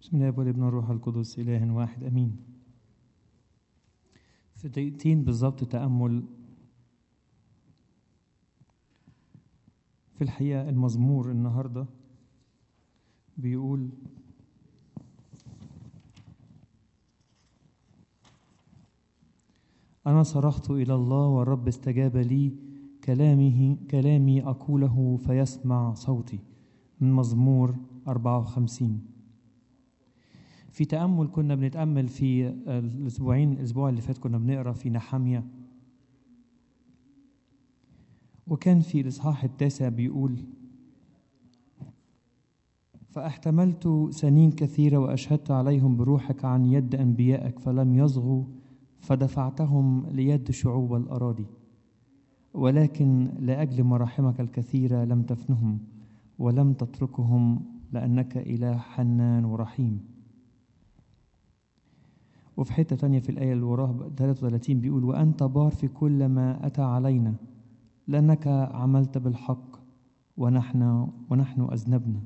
بسم الله والابن والروح القدس إله واحد أمين في دقيقتين بالظبط تأمل في الحقيقة المزمور النهاردة بيقول أنا صرخت إلى الله والرب استجاب لي كلامه كلامي أقوله فيسمع صوتي من مزمور 54 في تأمل كنا بنتأمل في الأسبوعين الأسبوع اللي فات كنا بنقرأ في نحامية وكان في الإصحاح التاسع بيقول فاحتملت سنين كثيرة وأشهدت عليهم بروحك عن يد أنبيائك فلم يصغوا فدفعتهم ليد شعوب الأراضي ولكن لأجل مراحمك الكثيرة لم تفنهم ولم تتركهم لأنك إله حنان ورحيم وفي حتة تانية في الآية اللي وراها 33 بيقول وأنت بار في كل ما أتى علينا لأنك عملت بالحق ونحن ونحن أذنبنا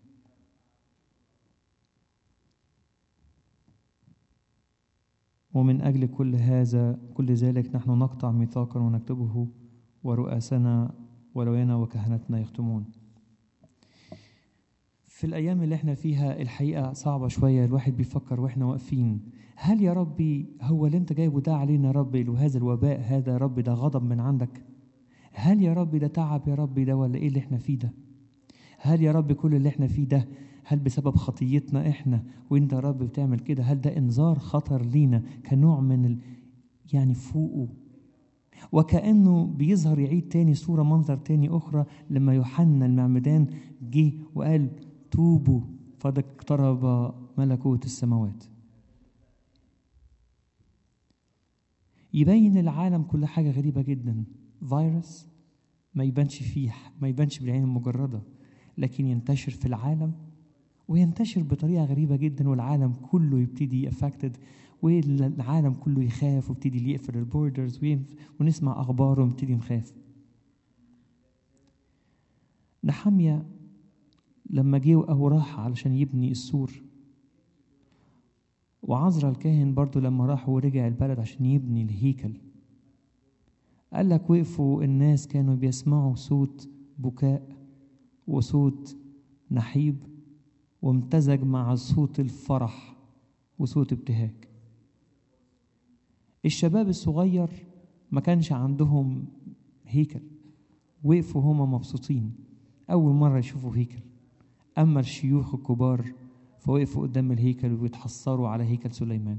ومن أجل كل هذا كل ذلك نحن نقطع ميثاقا ونكتبه ورؤاسنا ولوينا وكهنتنا يختمون في الأيام اللي احنا فيها الحقيقة صعبة شوية الواحد بيفكر واحنا واقفين هل يا ربي هو اللي انت جايبه ده علينا يا ربي وهذا الوباء هذا يا ربي ده غضب من عندك هل يا ربي ده تعب يا ربي ده ولا ايه اللي احنا فيه ده هل يا رب كل اللي احنا فيه ده هل بسبب خطيتنا احنا وانت يا رب بتعمل كده هل ده انذار خطر لينا كنوع من ال... يعني فوقه وكأنه بيظهر يعيد تاني صورة منظر تاني أخرى لما يوحنا المعمدان جه وقال توبوا فقد اقترب ملكوت السماوات يبين العالم كل حاجة غريبة جدا فيروس ما يبانش فيه ما يبانش بالعين المجردة لكن ينتشر في العالم وينتشر بطريقة غريبة جدا والعالم كله يبتدي افكتد والعالم كله يخاف ويبتدي يقفل البوردرز ونسمع أخبار ونبتدي نخاف نحمية لما جه أو راح علشان يبني السور وعزرا الكاهن برضو لما راح ورجع البلد عشان يبني الهيكل قال لك وقفوا الناس كانوا بيسمعوا صوت بكاء وصوت نحيب وامتزج مع صوت الفرح وصوت ابتهاج الشباب الصغير ما كانش عندهم هيكل وقفوا هما مبسوطين أول مرة يشوفوا هيكل أما الشيوخ الكبار فوقفوا قدام الهيكل ويتحسروا على هيكل سليمان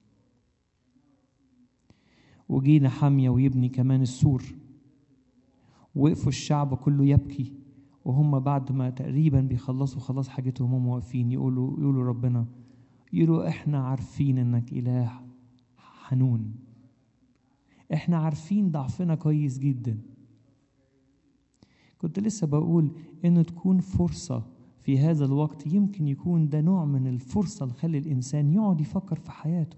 وجينا حامية ويبني كمان السور وقفوا الشعب كله يبكي وهم بعد ما تقريبا بيخلصوا خلاص حاجتهم هم واقفين يقولوا يقولوا ربنا يقولوا احنا عارفين انك اله حنون احنا عارفين ضعفنا كويس جدا كنت لسه بقول انه تكون فرصة في هذا الوقت يمكن يكون ده نوع من الفرصة اللي تخلي الانسان يقعد يفكر في حياته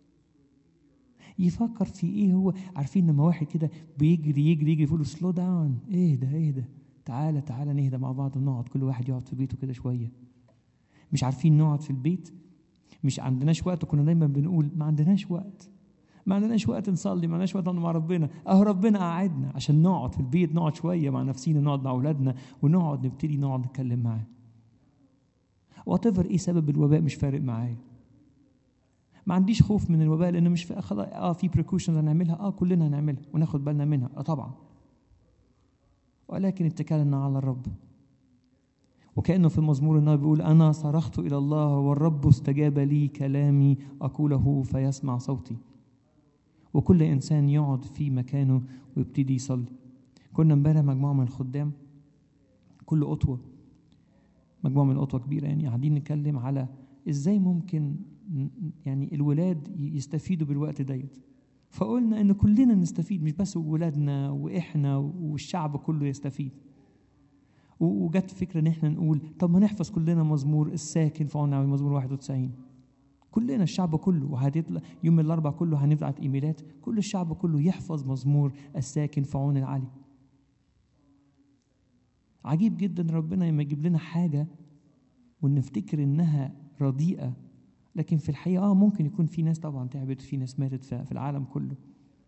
يفكر في ايه هو عارفين لما واحد كده بيجري يجري يجري يقول له سلو داون ايه ده ايه ده تعالى تعالى نهدى مع بعض ونقعد كل واحد يقعد في بيته كده شويه مش عارفين نقعد في البيت مش عندناش وقت كنا دايما بنقول ما عندناش وقت ما عندناش وقت نصلي ما عندناش وقت مع ربنا اهو ربنا قعدنا عشان نقعد في البيت نقعد شويه مع نفسينا نقعد مع اولادنا ونقعد نبتدي نقعد نتكلم معاه وات ايه سبب الوباء مش فارق معايا ما عنديش خوف من الوباء لانه مش في خلاص اه في بريكوشنز هنعملها اه كلنا هنعملها وناخد بالنا منها اه طبعا ولكن اتكالنا على الرب وكأنه في المزمور النبي بيقول أنا صرخت إلى الله والرب استجاب لي كلامي أقوله فيسمع صوتي وكل إنسان يقعد في مكانه ويبتدي يصلي كنا امبارح مجموعة من الخدام كل قطوة مجموعة من قطوة كبيرة يعني قاعدين نتكلم على إزاي ممكن يعني الولاد يستفيدوا بالوقت ديت فقلنا ان كلنا نستفيد مش بس ولادنا واحنا والشعب كله يستفيد وجت فكره ان احنا نقول طب ما نحفظ كلنا مزمور الساكن في عون مزمور 91 كلنا الشعب كله وهتطلع يوم الاربع كله هنبعت ايميلات كل الشعب كله يحفظ مزمور الساكن في عون العلي عجيب جدا ربنا لما يجيب لنا حاجه ونفتكر انها رديئة لكن في الحقيقة اه ممكن يكون في ناس طبعا تعبت في ناس ماتت في في العالم كله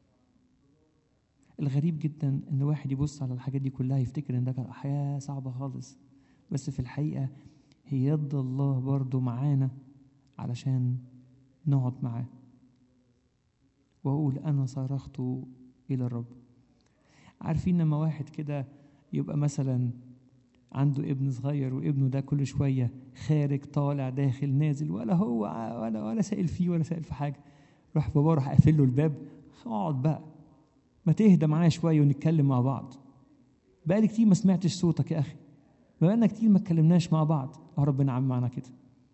الغريب جدا ان واحد يبص على الحاجات دي كلها يفتكر ان ده كان حياة صعبة خالص بس في الحقيقة هي يد الله برضو معانا علشان نقعد معاه واقول انا صرخت الى الرب عارفين لما واحد كده يبقى مثلا عنده ابن صغير وابنه ده كل شويه خارج طالع داخل نازل ولا هو ع- ولا ولا سائل فيه ولا سائل في حاجه راح بابا راح قافل له الباب اقعد بقى ما تهدى معايا شويه ونتكلم مع بعض بقالي كتير ما سمعتش صوتك يا اخي بقالنا كتير ما اتكلمناش مع بعض اه ربنا عم معنا كده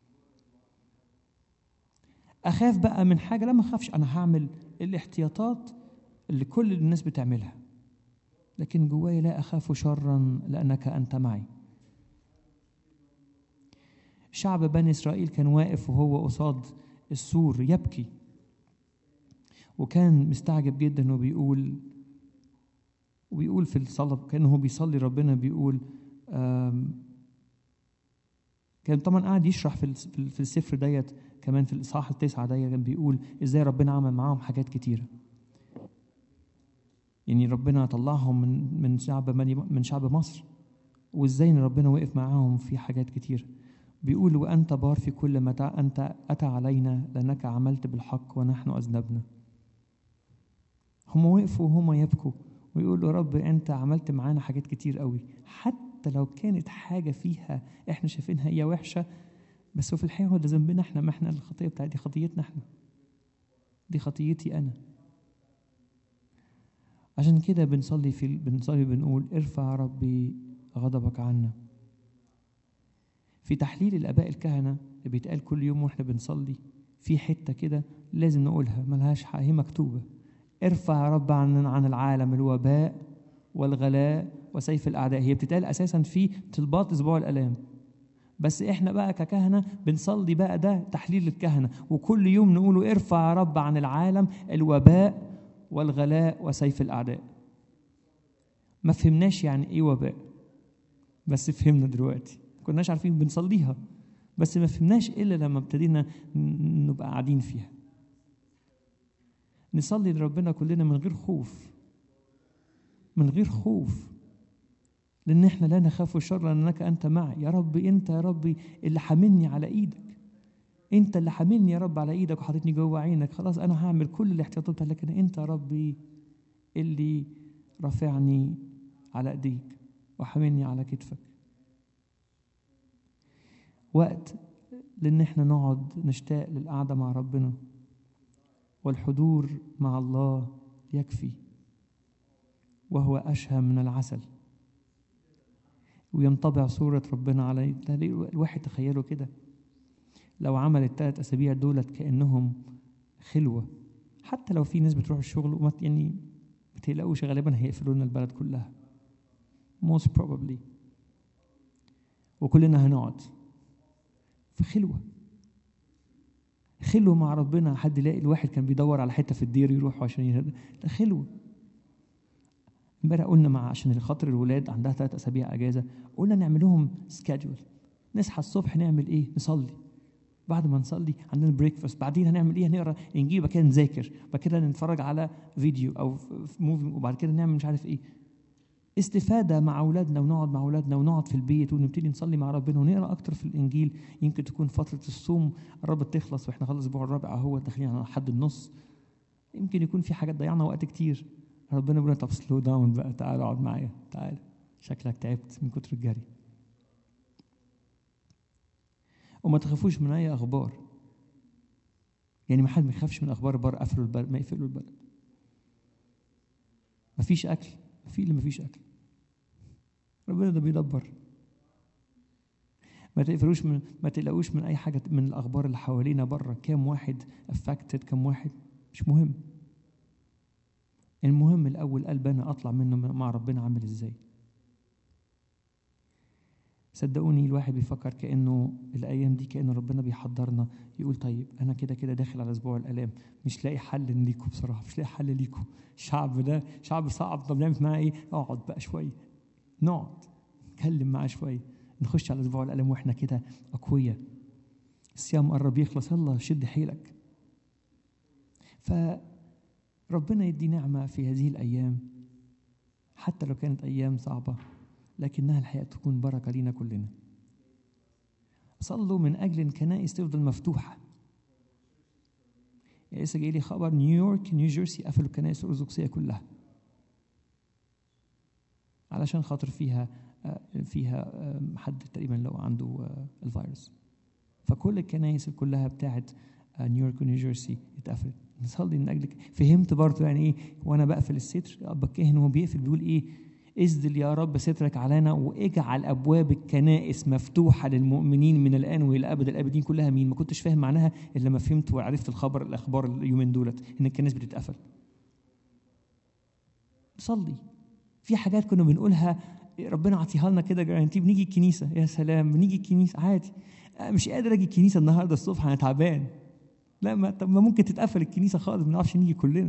اخاف بقى من حاجه لا ما اخافش انا هعمل الاحتياطات اللي كل الناس بتعملها لكن جواي لا اخاف شرا لانك انت معي شعب بني اسرائيل كان واقف وهو قصاد السور يبكي وكان مستعجب جدا وبيقول وبيقول في الصلاة كأنه هو بيصلي ربنا بيقول آم، كان طبعا قاعد يشرح في الس- في ال- في السفر ديت كمان في الإصحاح التسعة ديت كان بيقول إزاي ربنا عمل معاهم حاجات كتيرة يعني ربنا طلعهم من من شعب بني من شعب مصر وإزاي إن ربنا وقف معاهم في حاجات كتيرة بيقول وأنت بار في كل ما تع- أنت أتى علينا لأنك عملت بالحق ونحن أذنبنا هم وقفوا وهم يبكوا ويقولوا يا رب انت عملت معانا حاجات كتير قوي حتى لو كانت حاجه فيها احنا شايفينها هي وحشه بس هو في الحقيقه هو ده ذنبنا احنا ما احنا الخطيه بتاعتي دي خطيتنا احنا دي خطيتي انا عشان كده بنصلي في بنصلي بنقول ارفع ربي غضبك عنا في تحليل الاباء الكهنه اللي بيتقال كل يوم واحنا بنصلي في حته كده لازم نقولها ملهاش حق هي مكتوبه ارفع يا رب عن عن العالم الوباء والغلاء وسيف الاعداء هي بتتقال اساسا في طلبات اسبوع الالام بس احنا بقى ككهنه بنصلي بقى ده تحليل الكهنه وكل يوم نقوله ارفع يا رب عن العالم الوباء والغلاء وسيف الاعداء ما فهمناش يعني ايه وباء بس فهمنا دلوقتي ما كناش عارفين بنصليها بس ما فهمناش الا لما ابتدينا ن- نبقى قاعدين فيها نصلي لربنا كلنا من غير خوف من غير خوف لان احنا لا نخاف الشر لانك انت معي يا رب انت يا ربي اللي حاملني على ايدك انت اللي حاملني يا رب على ايدك وحاططني جوه عينك خلاص انا هعمل كل الاحتياطات بتاعتك لكن انت يا ربي اللي رافعني على ايديك وحاملني على كتفك وقت لان احنا نقعد نشتاق للقعده مع ربنا والحضور مع الله يكفي وهو أشهى من العسل وينطبع صورة ربنا على الواحد تخيله كده لو عمل الثلاث أسابيع دولت كأنهم خلوة حتى لو في ناس بتروح الشغل وما يعني ما تقلقوش غالبا هيقفلوا لنا البلد كلها most probably وكلنا هنقعد في خلوه خلوه مع ربنا حد يلاقي الواحد كان بيدور على حته في الدير يروح عشان يهد... ده خلوه امبارح قلنا مع عشان خاطر الولاد عندها ثلاث اسابيع اجازه قلنا نعمل لهم سكادجول نصحى الصبح نعمل ايه نصلي بعد ما نصلي عندنا بريكفاست بعدين هنعمل ايه هنقرا انجيل بعد كده نذاكر بعد كده نتفرج على فيديو او في موفي وبعد كده نعمل مش عارف ايه استفادة مع أولادنا ونقعد مع أولادنا ونقعد في البيت ونبتدي نصلي مع ربنا ونقرأ أكتر في الإنجيل يمكن تكون فترة الصوم قربت تخلص وإحنا خلص الأسبوع الرابع أهو داخلين على حد النص يمكن يكون في حاجات ضيعنا وقت كتير ربنا بيقول طب سلو داون بقى تعال اقعد معايا تعال شكلك تعبت من كتر الجري وما تخافوش من أي أخبار يعني ما حد ما يخافش من أخبار بره قفلوا البلد ما يقفلوا البلد ما فيش أكل في اللي ما فيش أكل ربنا ده بيدبر ما تقفلوش من ما تقلقوش من اي حاجه من الاخبار اللي حوالينا بره كام واحد افكتد كام واحد مش مهم المهم الاول قلب انا اطلع منه مع ربنا عامل ازاي صدقوني الواحد بيفكر كانه الايام دي كان ربنا بيحضرنا يقول طيب انا كده كده داخل على اسبوع الالام مش لاقي حل ليكم بصراحه مش لاقي حل ليكم الشعب ده شعب صعب طب نعمل معاه ايه اقعد بقى شويه نقعد نتكلم معاه شويه نخش على اسبوع الالم واحنا كده اقوياء الصيام قرب يخلص يلا شد حيلك فربنا يدي نعمة في هذه الأيام حتى لو كانت أيام صعبة لكنها الحقيقة تكون بركة لينا كلنا صلوا من أجل الكنائس تفضل مفتوحة يعني لسه جاي لي خبر نيويورك نيوجيرسي قفلوا الكنائس الأرثوذكسية كلها علشان خاطر فيها آه، فيها آه، حد تقريبا لو عنده آه، الفيروس فكل الكنائس كلها بتاعت آه، نيويورك ونيوجيرسي اتقفلت نصلي من اجلك فهمت برضو يعني ايه وانا بقفل الستر ابا الكاهن وهو بيقفل بيقول ايه اسدل يا رب سترك علينا واجعل ابواب الكنائس مفتوحه للمؤمنين من الان والى ابد الابدين كلها مين ما كنتش فاهم معناها الا لما فهمت وعرفت الخبر الاخبار اليومين دولت ان الكنائس بتتقفل صلي في حاجات كنا بنقولها ربنا عطيها لنا كده جارانتي بنيجي الكنيسه يا سلام بنيجي الكنيسه عادي أه، مش قادر اجي الكنيسه النهارده الصبح انا تعبان لا ما طب ما ممكن تتقفل الكنيسه خالص ما نعرفش نيجي كلنا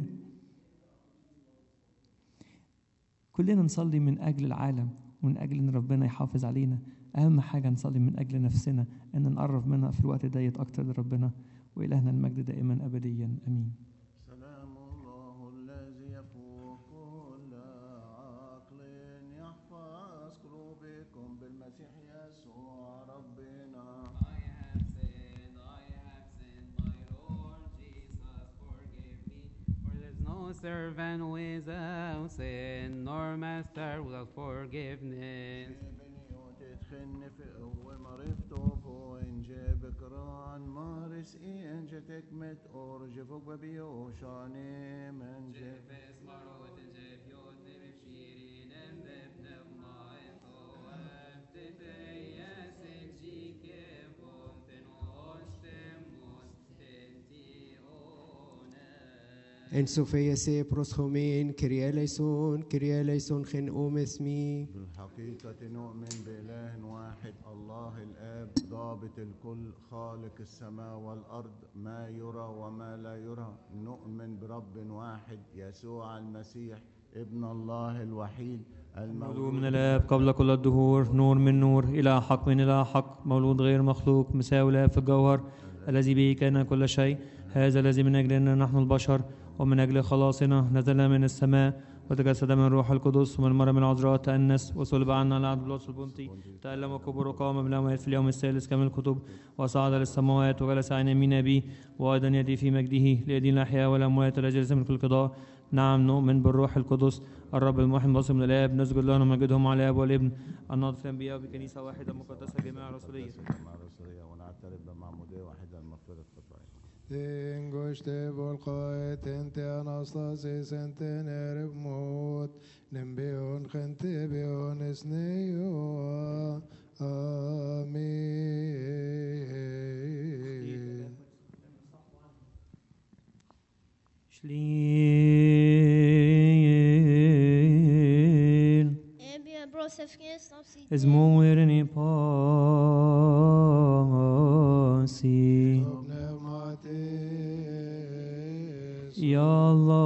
كلنا نصلي من اجل العالم ومن اجل ان ربنا يحافظ علينا اهم حاجه نصلي من اجل نفسنا ان نقرب منها في الوقت ديت اكتر لربنا والهنا المجد دائما ابديا امين سلام الله الذي يفوق كل عقل يحفظ قلوبكم بالمسيح يسوع ربنا I have sinned, I have sinned, my Lord Jesus, forgive me. For there's no servant without sin, nor master without forgiveness. بني وتدخلني في قوة مرفته فوين جيبك ران مارس إن جتك مت أرجفك ببيوشاني من جيب Jefes marot en jef jod nere shirin en bepnev maen toef titeyes en jike bonten ostem mostenti onem. En Sofia se proschomin, Kyrie eleison, Kyrie eleison chen om اسمي بالحقيقة نؤمن بإله واحد الله الآب ضابط الكل خالق السماء والأرض ما يرى وما لا يرى نؤمن برب واحد يسوع المسيح ابن الله الوحيد مولود المولود من الآب قبل كل الدهور نور من نور إلى حق من إلى حق مولود غير مخلوق مساوي الآب في الجوهر الذي به كان كل شيء هذا الذي من أجلنا نحن البشر ومن أجل خلاصنا نزل من السماء وتجسد من روح القدس ومن مريم العذراء تأنس وصلب عنا على عبد الله البنطي تألم وكبر وقام من الأموات في اليوم الثالث كما الكتب وصعد للسماوات وجلس عن يمين أبيه وأيضا يدي في مجده ليدين الأحياء والأموات الذي يلزم في القضاء نعم نؤمن بالروح القدس الرب المحي المبصر من الآب نسجد له ونمجدهم على الآب والابن الناطق في الأنبياء بكنيسة واحدة مقدسة جميع رسولية مع الرسولية ونعترف بمعمودية واحدة المغفرة خطايا Tengoște volcoe, tente anastasis, ente nerv mot, nembeon gente beon esneo. Amen. Šlīl, Ebia brosefkes napsi. ezmuirni pasi. Pneumatis. Ya Allah,